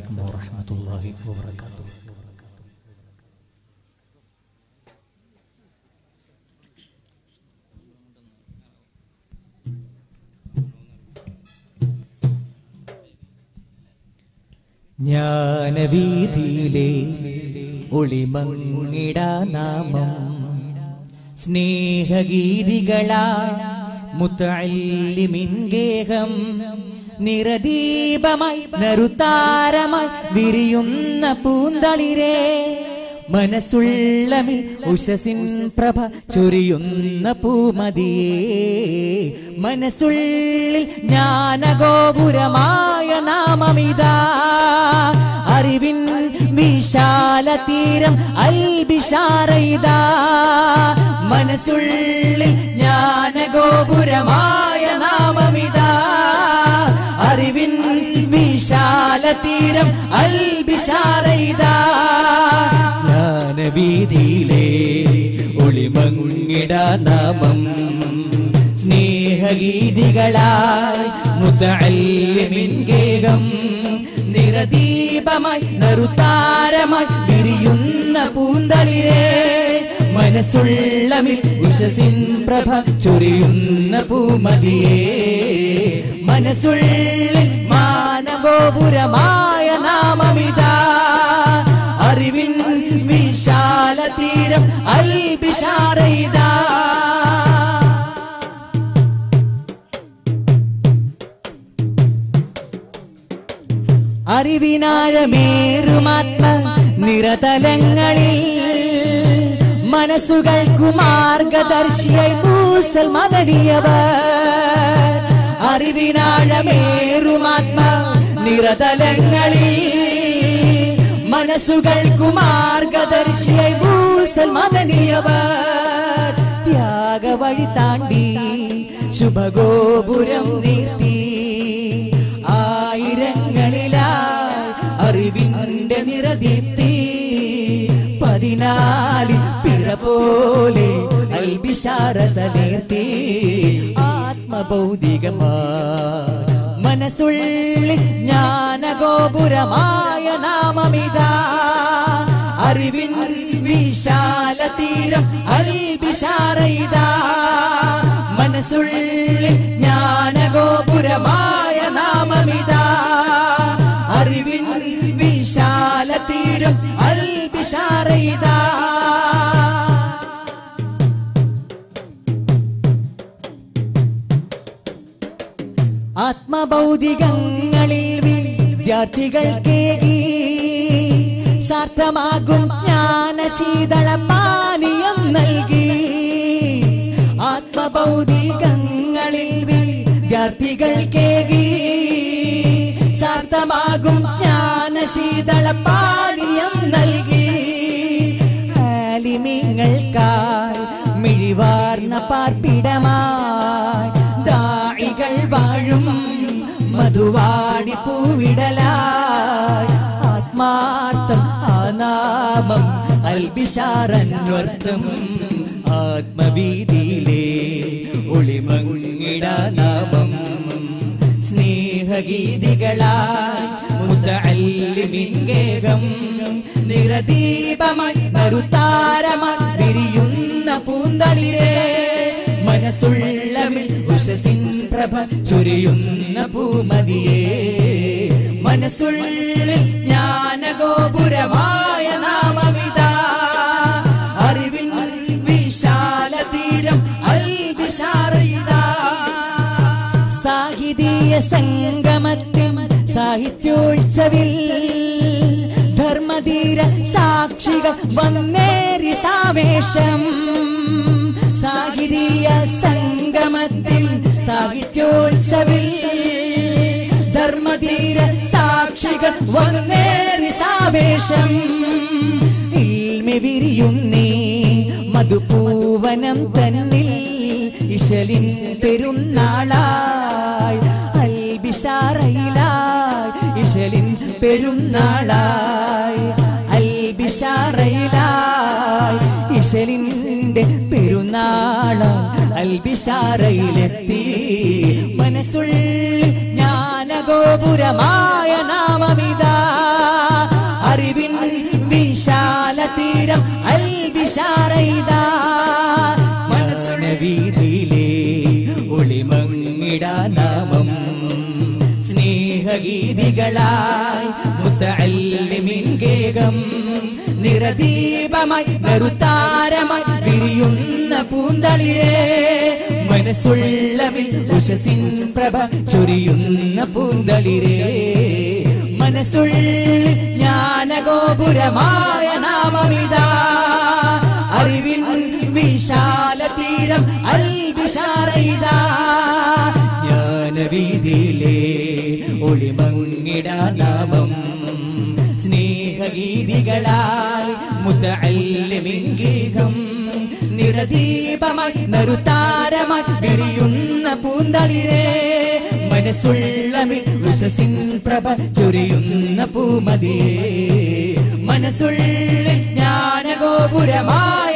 അലൈക്കും വറഹ്മത്തുള്ളാഹി വബറകാതുഹു ജ്ഞാനവീതിയിലെ ഒളിമങ്ങിടാ നാമം സ്നേഹഗീതികളാ മുത്തല്ലിമിൻ ഗേഹം നിറദീപമായി നറുതാരമായി വിരിയുന്ന പൂന്തളിരേ മനസ്സുള്ളമിൽ ഉഷസിൻ പ്രഭ ചൊരിയുന്ന പൂമതിയേ മനസ്സുള്ളിൽ ജ്ഞാനഗോപുരമായ നാമമിതാ അറിവിൻ വിശാല തീരം അൽബിഷാറയിതാ മനസ്സുള്ളിൽ ജ്ഞാനഗോപുരമായ നാമമിതാ അറിവിൻ വിശാല തീരം അൽബിഷാറയിതാ ജ്ഞാനവീതിയിലെ ഒളിമങ്ങിട നാമം സ്നേഹഗീതികളായി മുതല്ലിമിൻ ഗേഹം നിറദീപമായി നറുതാരമായി വിരിയുന്ന പൂന്തളിരേ മനസ്സുള്ളമിൽ ഉഷസിൻ പ്രഭ ചൊരിയുന്ന പൂമതിയേ മനസ്സുള്ളിൽ മാനഗോപുരമായ നാമമിതാ അറിവിൻ വിശാല തീരം അൽബിഷാറയിതാ അറിവിനാഴമേറുമാത്മ നിറതലങ്ങളിൽ മനസ്സുകൾക്കു മാർഗദർശിയായി മൂസൽ മദനിയവർ അറിവിനാഴമേറുമാത്മ നിറതലങ്ങളിൽ മനസ്സുകൾക്കു മാർഗദർശിയായി മൂസൽ മദനിയവർ ത്യാഗ വഴി താണ്ടി ശുഭഗോപുരം നീർത്തി ആയിരങ്ങളിലായി അറിവിന്റെ നിറദീപ്തി പതിനാലിൽ പിറ പോലെ അൽബിഷാരത നീർത്തി ആത്മഭൗതികമായി മനസ്സുള്ളിൽ ജ്ഞാനഗോപുരമായ നാമമിതാ അറിവിൻ വിശാല തീരം അൽബിഷാറയിതാ മനസ്സുള്ളിൽ ജ്ഞാനഗോപുരമായ നാമമിതാ അറിവിൻ വിശാല തീരം അൽബിഷാറയിതാ ആത്മഭൗതികങ്ങളിൽ വിദ്യാർത്ഥികൾക്കേകി സാർത്ഥമാകും ജ്ഞാനശീതള പാനീയം നൽകി ആത്മഭൗതികങ്ങളിൽ വിദ്യാർത്ഥികൾക്കേകി സാർത്ഥമാകും ജ്ഞാനശീതള പാനീയം നൽകി ആലിമ്യങ്ങൾക്കായി മിഴിവാർന്ന പാർപ്പിടമായി ദാഴികൾ വാഴും മധുവാടി പൂവിടലായി ആത്മാർത്ഥം ആ നാമം അൽബിഷാറന്വർത്ഥം ആത്മവീതിയിലെ ഒളിമങ്ങിട നാമം സ്നേഹഗീതികളായി മുതല്ലിമിൻഗേഹം നിറദീപമായി നറുതാരമായി വിരിയുന്ന പൂന്തളിരേ മനസ്സുള്ളമിൽ ഉഷസിൻ പ്രഭ ചൊരിയുന്ന പൂമതിയേ മനസ്സുള്ളിൽ ജ്ഞാനഗോപുരമായ നാമമിതാ അറിവിൻ വിശാല തീരം അൽബിഷാറയിതാ സാഹിതീയ സംഗമത്തിൽ സാഹിത്യോത്സവിൽ ധർമ്മധീര സാക്ഷികൾ വന്നേറി സാവേശം സാഹിതീയ സംഗമത്തിൽ സാഹിത്യോത്സവിൽ ധർമ്മധീര സാക്ഷികൾ വന്നേറി സാവേശം ഇൽമി വിരിയുന്നേ മധുപൂവനം തന്നിൽ ഇശലിൻ പെരുന്നാളായി അൽബിഷാറയിലായി ഇശലിൻ പെരുന്നാളായി അൽബിഷാറയിലായി ഇശലിന്റെ പെരുന്നാളായി അൽബിഷാറയിലെത്തി മനസ്സുള്ളിൽ ജ്ഞാനഗോപുരമായ നാമമിതാ സ്നേഹഗീതികളായി മുത്തല്ലിമിൻ ഗേകം നിറദീപമായി നറുത്താരമായി വിരിയുന്ന പൂന്തളിരേ മനസ്സുള്ളവിൽ ഉഷസിൻ പ്രഭ ചൊരിയുന്ന പൂന്തളിരേ മനസ്സുള്ളിൽ ജ്ഞാനഗോപുരമായ നാമമിതാ അറിവിൻ വിശാല തീരം അൽബിഷാറയിതാ ജ്ഞാനവീതിയിലെ ഒളിമങ്ങിടാ നാമം സ്നേഹഗീതികളായി മുത്തല്ലിമിംഗീകം നിറദീപമായി നറുതാരമായി വിരിയുന്ന പൂന്തളിരേ മനസ്സുള്ളമിൽ ഉഷസിൻ പ്രഭ ചൊരിയുന്ന പൂമതിയേ മനസ്സുള്ളിൽ ജ്ഞാനഗോപുരമായ